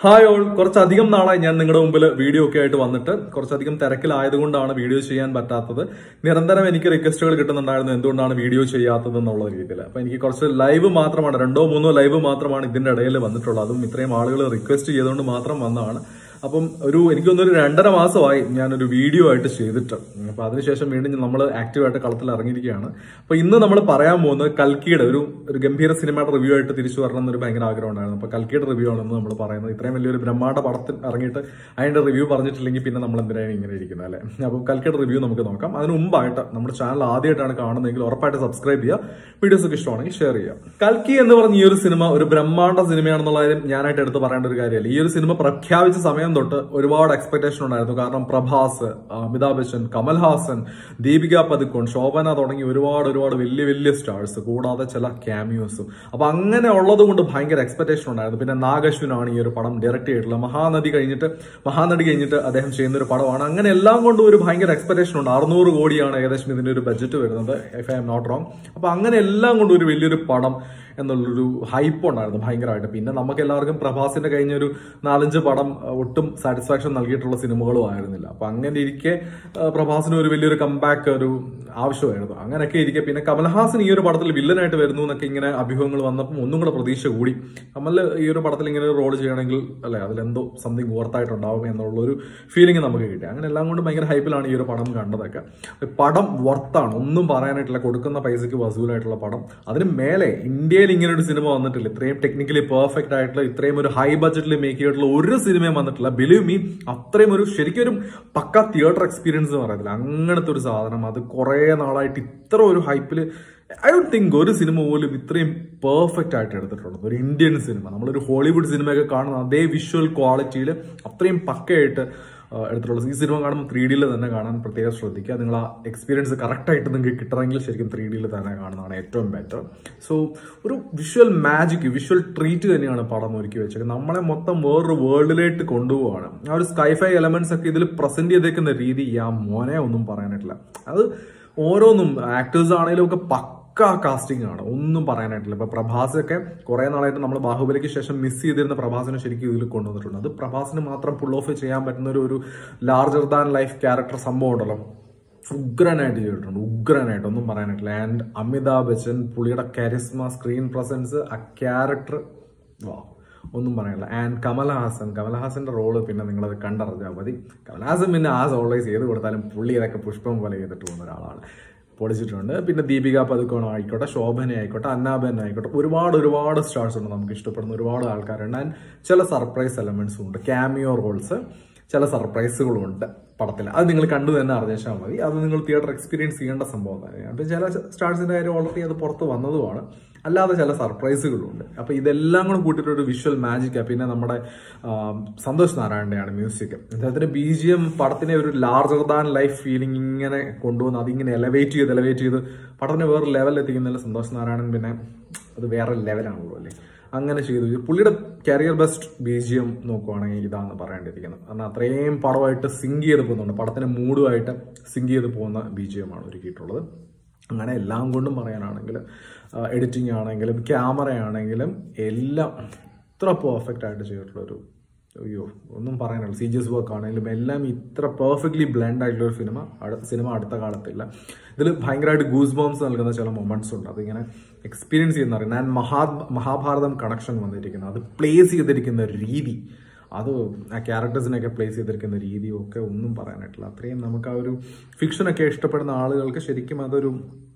hi all കുറച്ചധികം നാളായി ഞാൻ നിങ്ങളുടെ മുമ്പിൽ വീഡിയോ ഒക്കെ ആയിട്ട് വന്നിട്ട് കുറച്ചധികം തിരക്കിലായതുകൊണ്ടാണ് വീഡിയോ ചെയ്യാൻ പറ്റാത്തത് നിരന്തരം എനിക്ക് റിക്വസ്റ്റുകൾ കിട്ടുന്നുണ്ടായിരുന്നു എന്തുകൊണ്ടാണ് വീഡിയോ ചെയ്യാത്തത് എന്നുള്ള രീതിയിൽ അപ്പൊ എനിക്ക് കുറച്ച് ലൈവ് മാത്രമാണ് രണ്ടോ മൂന്നോ ലൈവ് മാത്രമാണ് ഇതിന്റെ ഇടയിൽ വന്നിട്ടുള്ളത് അതും ഇത്രയും ആളുകൾ റിക്വസ്റ്റ് ചെയ്തുകൊണ്ട് മാത്രം വന്നതാണ് അപ്പം ഒരു എനിക്ക് തോന്നുന്നു ഒരു രണ്ടര മാസമായി ഞാനൊരു വീഡിയോ ആയിട്ട് ചെയ്തിട്ട് അപ്പൊ അതിനുശേഷം വീണ്ടും നമ്മൾ ആക്റ്റീവായിട്ട് കളത്തിൽ ഇറങ്ങിയിരിക്കുകയാണ് അപ്പൊ ഇന്ന് നമ്മൾ പറയാൻ പോകുന്നത് കൽക്കിയുടെ ഒരു ഒരു ഗംഭീര സിനിമയുടെ റിവ്യൂ ആയിട്ട് തിരിച്ചു വരണം എന്നൊരു ഭയങ്കര ആഗ്രഹം ഉണ്ടായിരുന്നു അപ്പൊ കൽക്കിയുടെ റിവ്യൂ ആണെന്ന് നമ്മൾ പറയുന്നത് ഇത്രയും വലിയൊരു ബ്രഹ്മാണ്ഡ പടത്തിൽ ഇറങ്ങിയിട്ട് അതിന്റെ റിവ്യൂ പറഞ്ഞിട്ടില്ലെങ്കിൽ പിന്നെ നമ്മൾ എന്തിനാണ് ഇങ്ങനെ ഇരിക്കുന്നത് അല്ലേ അപ്പോൾ കൽക്കിയുടെ റിവ്യൂ നമുക്ക് നോക്കാം അതിന് മുമ്പായിട്ട് നമ്മുടെ ചാനൽ ആദ്യമായിട്ടാണ് കാണുന്നതെങ്കിൽ ഉറപ്പായിട്ട് സബ്സ്ക്രൈബ് ചെയ്യുക വീഡിയോസ് ഒക്കെ ഇഷ്ടമാണെങ്കിൽ ഷെയർ ചെയ്യുക കൽക്കി എന്ന് പറഞ്ഞ ഈ ഒരു സിനിമ ഒരു ബ്രഹ്മാണ്ഡ സിനിമയാണെന്നുള്ള കാര്യം ഞാനായിട്ട് എടുത്ത് പറയേണ്ട ഒരു കാര്യമല്ല ഈ ഒരു സിനിമ പ്രഖ്യാപിച്ച സമയം തൊട്ട് ഒരുപാട് എക്സ്പെക്ടേഷൻ ഉണ്ടായിരുന്നു കാരണം പ്രഭാസ് അമിതാഭ് ബച്ചൻ കമൽഹാസൻ ദീപിക പതുക്കോൺ ശോഭന തുടങ്ങി ഒരുപാട് ഒരുപാട് വലിയ വലിയ സ്റ്റാർസ് കൂടാതെ ചില ക്യാമിയോസും അപ്പൊ അങ്ങനെ ഉള്ളത് കൊണ്ട് ഭയങ്കര എക്സ്പെക്ടേഷൻ ഉണ്ടായിരുന്നു പിന്നെ നാഗശ്വിനാണ് ഈ ഒരു പടം ഡയറക്ട് ചെയ്തിട്ടുള്ളത് മഹാനദി കഴിഞ്ഞിട്ട് മഹാനദി കഴിഞ്ഞിട്ട് അദ്ദേഹം ചെയ്യുന്ന ഒരു പടമാണ് അങ്ങനെ എല്ലാം കൊണ്ടും ഒരു ഭയങ്കര എക്സ്പെക്ടേഷൻ ഉണ്ട് അറുന്നൂറ് കോടിയാണ് ഏകദേശം ഇതിന്റെ ഒരു ബഡ്ജറ്റ് വരുന്നത് if I'm not wrong അപ്പൊ അങ്ങനെ എല്ലാം കൊണ്ടും ഒരു വലിയൊരു പടം എന്നുള്ളൊരു ഹൈപ്പ് ഉണ്ടായിരുന്നു ഭയങ്കരമായിട്ട് പിന്നെ നമുക്ക് എല്ലാവർക്കും പ്രഭാസിന്റെ കഴിഞ്ഞ ഒരു നാലഞ്ച് പടം അഹ് ഒട്ടും സാറ്റിസ്ഫാക്ഷൻ നൽകിയിട്ടുള്ള സിനിമകളും ആയിരുന്നില്ല അപ്പൊ അങ്ങനെ ഇരിക്കെ അഹ് പ്രഭാസിന് ഒരു വലിയൊരു കംബാക്ക് ഒരു ആവശ്യമായിരുന്നു അങ്ങനെയൊക്കെ ഇരിക്കെ പിന്നെ കമൽഹാസൻ ഈ ഒരു പടത്തിൽ വില്ലനായിട്ട് വരുന്നു എന്നൊക്കെ ഇങ്ങനെ അഭ്യൂഹങ്ങൾ വന്നപ്പോൾ ഒന്നും കൂടെ പ്രതീക്ഷ കൂടി കമൽ ഈ ഒരു പടത്തിൽ ഇങ്ങനെ ഒരു റോൾ ചെയ്യണമെങ്കിൽ അല്ലെ അതിലെന്തോ സംതിങ് വർത്തായിട്ടുണ്ടാവും എന്നുള്ളൊരു ഫീലിംഗ് നമുക്ക് കിട്ടി അങ്ങനെ എല്ലാം കൊണ്ടും ഭയങ്കര ഹൈപ്പിലാണ് ഈ ഒരു പടം കണ്ടതൊക്കെ പടം വർത്താണ് ഒന്നും പറയാനായിട്ടില്ല കൊടുക്കുന്ന പൈസക്ക് വസൂലായിട്ടുള്ള പടം അതിന് മേലെ ഇന്ത്യയിൽ ഇങ്ങനെ ഒരു സിനിമ വന്നിട്ടില്ല ഇത്രയും ടെക്നിക്കലി പെർഫെക്റ്റ് ആയിട്ടുള്ള ഇത്രയും ഒരു ഹൈ ബഡ്ജറ്റിൽ മേക്ക് ചെയ്തിട്ടുള്ള ഒരു സിനിമയും വന്നിട്ടില്ല ബിലീവ് മീ അത്രയും ഒരു ശരിക്കും ഒരു പക്ക തിയേറ്റർ എക്സ്പീരിയൻസ് എന്ന് പറയത്തില്ല അങ്ങനത്തെ ഒരു സാധനം അത് കുറേ നാളായിട്ട് ഇത്ര ഒരു ഹൈപ്പിൽ ഐ ഡോണ്ട് തിങ്ക് ഒരു സിനിമ പോലും ഇത്രയും പെർഫെക്റ്റ് ആയിട്ട് എടുത്തിട്ടുണ്ട് ഒരു ഇന്ത്യൻ സിനിമ നമ്മളൊരു ഹോളിവുഡ് സിനിമയൊക്കെ കാണുന്ന അതേ വിഷ്വൽ ക്വാളിറ്റിയിൽ അത്രയും പക്കയായിട്ട് ആ, എടുത്തിട്ടുള്ള ഈ സിനിമ കാണുമ്പോൾ ത്രീ ഡിയിൽ തന്നെ കാണാൻ പ്രത്യേകം ശ്രദ്ധിക്കുക നിങ്ങൾ ആ എക്സ്പീരിയൻസ് കറക്റ്റായിട്ട് നിങ്ങൾക്ക് കിട്ടണമെങ്കിൽ ശരിക്കും ത്രീ ഡിയിൽ തന്നെ കാണുന്നതാണ് ഏറ്റവും ബെറ്റർ സോ ഒരു വിഷ്വൽ മാജിക് വിഷ്വൽ ട്രീറ്റ് തന്നെയാണ് പടം ഒരുക്കി വെച്ചത് നമ്മളെ മൊത്തം വേറൊരു വേൾഡിലേക്ക് കൊണ്ടുപോവാണ് ആ ഒരു സ്കൈഫൈ എലമെന്റ്സ് ഒക്കെ ഇതിൽ പ്രസന്റ് ചെയ്തേക്കുന്ന രീതി ആ മോനെ ഒന്നും പറയാനായിട്ടില്ല അത് ഓരോന്നും ആക്ടേഴ്സ് ആണെങ്കിലും ഒക്കെ പക്ക കാസ്റ്റിംഗ് ആണ് ഒന്നും പറയാനായിട്ടില്ല ഇപ്പൊ പ്രഭാസൊക്കെ കുറെ നാളായിട്ട് നമ്മൾ ബാഹുബലിക്ക് ശേഷം മിസ് ചെയ്തിരുന്ന പ്രഭാസിനെ ശരിക്കും ഇതിൽ കൊണ്ടുവന്നിട്ടുണ്ട് അത് പ്രഭാസിന് മാത്രം പുൾ ഓഫ് ചെയ്യാൻ പറ്റുന്ന ഒരു ഒരു ലാർജർ ദാൻ ലൈഫ് ക്യാരക്ടർ സംഭവം ഉണ്ടല്ലോ ഉഗ്രനായിട്ട് ചെയ്തിട്ടുണ്ട് ഉഗ്രനായിട്ട് ഒന്നും പറയാനായിട്ടില്ല ആൻഡ് അമിതാഭ് ബച്ചൻ പുള്ളിയുടെ കരിസ്മ സ്ക്രീൻ പ്രസൻസ് ആ ക്യാരക്ടർ വാ ഒന്നും പറയാനില്ല ആൻഡ് കമൽഹാസൻ കമൽഹാസന്റെ റോള് പിന്നെ നിങ്ങളത് കണ്ടറിഞ്ഞാൽ മതി കമൽഹാസൻ പിന്നെ ആസ് ഓൾവേസ് ചെയ്ത് കൊടുത്താലും പുള്ളി ഇതൊക്കെ പുഷ്പം പോലെ ചെയ്തിട്ട് പോകുന്ന ഒരാളാണ് പൊളിച്ചിട്ടുണ്ട് പിന്നെ ദീപിക പതുക്കോണം ആയിക്കോട്ടെ ശോഭന ആയിക്കോട്ടെ അന്നാബൻ ആയിക്കോട്ടെ ഒരുപാട് ഒരുപാട് സ്റ്റാർസ് ഉണ്ട് നമുക്ക് ഇഷ്ടപ്പെടുന്ന ഒരുപാട് ആൾക്കാരുണ്ട് ആൻഡ് ചില സർപ്രൈസ് എലമെന്റ്സും ഉണ്ട് ക്യാമിയോ റോൾസ് ചില സർപ്രൈസുകളും ഉണ്ട് പടത്തിൽ അത് നിങ്ങൾ കണ്ടു തന്നെ അറിഞ്ഞാൽ മതി അത് നിങ്ങൾ തിയേറ്റർ എക്സ്പീരിയൻസ് ചെയ്യേണ്ട സംഭവം തന്നെയാണ് അപ്പം ചില സ്റ്റാർസിന്റെ കാര്യം ഓൾറെഡി അത് പുറത്ത് വന്നതുമാണ് അല്ലാതെ ചില സർപ്രൈസുകളുണ്ട് അപ്പൊ ഇതെല്ലാം കൂടെ കൂട്ടിയിട്ട് ഒരു വിഷ്വൽ മാജിക് പിന്നെ നമ്മുടെ ആ, സന്തോഷ് നാരായണന്റെയാണ് മ്യൂസിക് അദ്ദേഹത്തിന്റെ ബി ജി എം പടത്തിനെ ഒരു ലാർജർ ദാൻ ലൈഫ് ഫീലിംഗ് ഇങ്ങനെ കൊണ്ടുവന്ന് അതിങ്ങനെ എലവേറ്റ് ചെയ്ത് എലവേറ്റ് ചെയ്ത് പടത്തിനെ വേറെ ലെവലിൽ എത്തിക്കുന്നില്ല സന്തോഷ് നാരായണൻ പിന്നെ അത് വേറെ ലെവലാണല്ലോ അല്ലേ അങ്ങനെ ചെയ്തു പുള്ളിയുടെ career best B G M നോക്കുവാണെങ്കിൽ ഇതാണ് പറയേണ്ടിയിരിക്കുന്നത് കാരണം അത്രയും പടമായിട്ട് സിങ്ക് ചെയ്ത് പോകുന്നുണ്ട് പടത്തിന്റെ മൂഡുമായിട്ട് സിങ്ക് ചെയ്ത് പോകുന്ന ബി ജി എം ആണ് ഒരുക്കിയിട്ടുള്ളത് അങ്ങനെ എല്ലാം കൊണ്ടും പറയാനാണെങ്കിൽ എഡിറ്റിംഗ് ആണെങ്കിലും ക്യാമറ ആണെങ്കിലും എല്ലാം ഇത്ര പെർഫെക്റ്റ് ആയിട്ട് ചെയ്തിട്ടുള്ള ഒരു അയ്യോ ഒന്നും പറയാനില്ല സി ജി എസ് വർക്ക് ആണെങ്കിലും എല്ലാം ഇത്ര പെർഫെക്റ്റ്ലി ബ്ലെൻഡ് ആയിട്ടുള്ള ഒരു സിനിമ സിനിമ അടുത്ത കാലത്തില്ല ഇതിൽ ഭയങ്കരമായിട്ട് ഗൂസ് ബോംസ് നൽകുന്ന ചില മൊമെന്റ്സ് ഉണ്ട് അതിങ്ങനെ എക്സ്പീരിയൻസ് ചെയ്യുന്ന അറിയാം ഞാൻ മഹാ മഹാഭാരതം കണക്ഷൻ വന്നിരിക്കുന്നത് അത് പ്ലേസ് ചെയ്തിരിക്കുന്ന രീതി അത് ആ ക്യാരക്ടേഴ്സിനെയൊക്കെ പ്ലേസ് ചെയ്തിരിക്കുന്ന രീതിയും ഒക്കെ ഒന്നും പറയാനായിട്ടില്ല അത്രയും നമുക്ക് ആ ഒരു ഫിക്ഷനൊക്കെ ഇഷ്ടപ്പെടുന്ന ആളുകൾക്ക് ശരിക്കും അതൊരു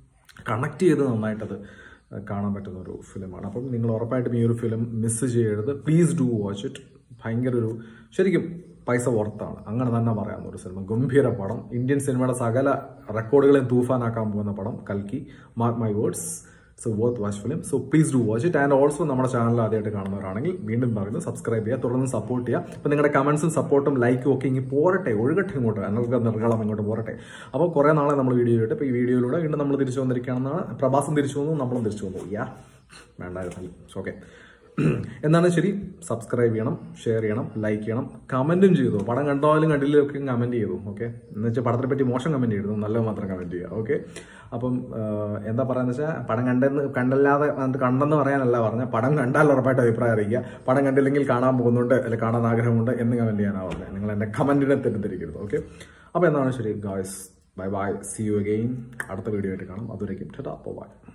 കണക്ട് ചെയ്ത് നന്നായിട്ടത് കാണാൻ പറ്റുന്ന ഒരു ഫിലിമാണ് അപ്പം നിങ്ങൾ ഉറപ്പായിട്ടും ഈ ഒരു ഫിലിം മിസ് ചെയ്യരുത് പ്ലീസ് ഡു വാച്ച് ഇറ്റ് ഭയങ്കര ഒരു ശരിക്കും പൈസ വർത്താണ് അങ്ങനെ തന്നെ പറയാവുന്ന ഒരു സിനിമ ഗംഭീര പടം ഇന്ത്യൻ സിനിമയുടെ സകല റെക്കോർഡുകളെയും തൂഫാനാക്കാൻ പോകുന്ന പടം കൽക്കി mark my words so worth watch film so please do watch it and also നമ്മുടെ ചാനൽ ആദ്യമായിട്ട് കാണുന്നവരാണെങ്കിൽ വീണ്ടും പറയുന്നത് സബ്സ്ക്രൈബ് ചെയ്യുക തുടർന്ന് സപ്പോർട്ട് ചെയ്യുക അപ്പോൾ നിങ്ങളുടെ കമൻസും സപ്പോർട്ടും ലൈക്കും ഒക്കെ ഇങ്ങനെ പോരട്ടെ ഒഴുകട്ടെ ഇങ്ങോട്ട് നിങ്ങൾക്ക് നിർഗളം ഇങ്ങോട്ട് പോരട്ടെ അപ്പോൾ കുറേ നാളെ നമ്മൾ വീഡിയോ ഇട്ട് ഇപ്പോൾ ഈ വീഡിയോയിലൂടെ വീണ്ടും നമ്മൾ തിരിച്ചു വന്നിരിക്കുകയാണെന്നാണ് പ്രഭാസം തിരിച്ചു വന്നു നമ്മളും തിരിച്ചു വന്നു യാ വേണ്ടായിരുന്നു ഓക്കെ എന്നാണ് ശരി സബ്സ്ക്രൈബ് ചെയ്യണം ഷെയർ ചെയ്യണം ലൈക്ക് ചെയ്യണം കമന്റും ചെയ്തു പടം കണ്ടാലും കണ്ടില്ലെങ്കിലും ഒക്കെ കമന്റ് ചെയ്തു ഓക്കെ എന്ന് വെച്ചാൽ പടത്തിനെ പറ്റി മോശം കമന്റ് ചെയ്തു നല്ലത് മാത്രം കമന്റ് ചെയ്യുക ഓക്കെ അപ്പം ആ, എന്താ പറയാന്ന് വെച്ചാൽ പടം കണ്ടെന്ന് കണ്ടല്ലാതെ എന്നിട്ട് കണ്ടെന്ന് പറയാനല്ല പറഞ്ഞ പടം കണ്ടാൽ ഉറപ്പായിട്ട് അഭിപ്രായം അറിയിക്കുക പടം കണ്ടില്ലെങ്കിൽ കാണാൻ പോകുന്നുണ്ട് അല്ലെങ്കിൽ കാണാൻ ആഗ്രഹമുണ്ട് എന്ന് കമന്റ് ചെയ്യാനാണ് പറഞ്ഞത് നിങ്ങൾ എന്റെ കമന്റിനെ തെറ്റിദ്ധരിക്കരുത് ഓക്കെ അപ്പോൾ എന്താണ് ശരി guys bye bye see you again അടുത്ത വീഡിയോ ആയിട്ട് കാണാം അതുവരേക്കും ബൈ